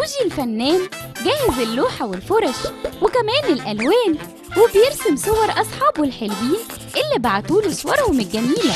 فوجي الفنان جاهز اللوحة والفرش وكمان الألوان وبيرسم صور أصحابه الحلوين اللي بعتوله صورهم الجميلة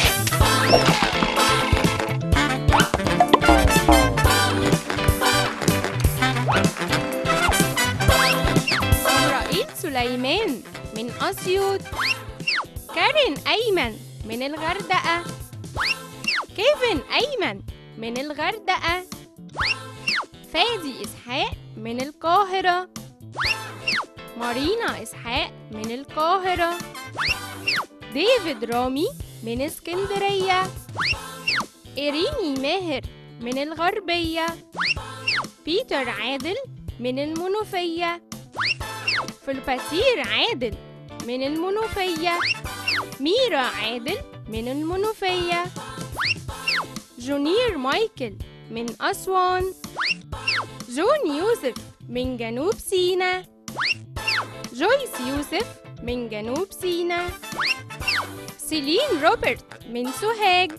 إسرائيل سليمان من أسيوط كارين أيمن من الغردقة كيفن أيمن من الغردقة فادي إسحاق من القاهرة مارينا إسحاق من القاهرة ديفيد رامي من اسكندرية إيريني ماهر من الغربية بيتر عادل من المنوفية فلباتير عادل من المنوفية ميرا عادل من المنوفية جونير مايكل من أسوان جون يوسف من جنوب سيناء جويس يوسف من جنوب سيناء سيلين روبرت من سوهاج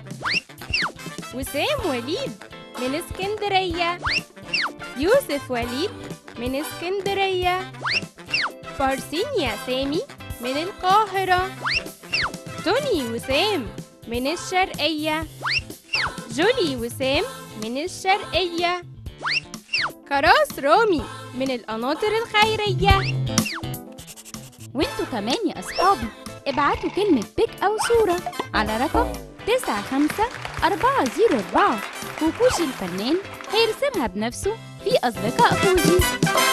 وسام وليد من اسكندرية يوسف وليد من اسكندرية فارسينيا سامي من القاهرة توني وسام من الشرقية جولي وسام من الشرقية كراس رامي من القناطر الخيرية وانتوا كمان يا أصحابي ابعتوا كلمة بيك أو صورة على رقم 95404 وفوجي الفنان هيرسمها بنفسه في أصدقاء فوجي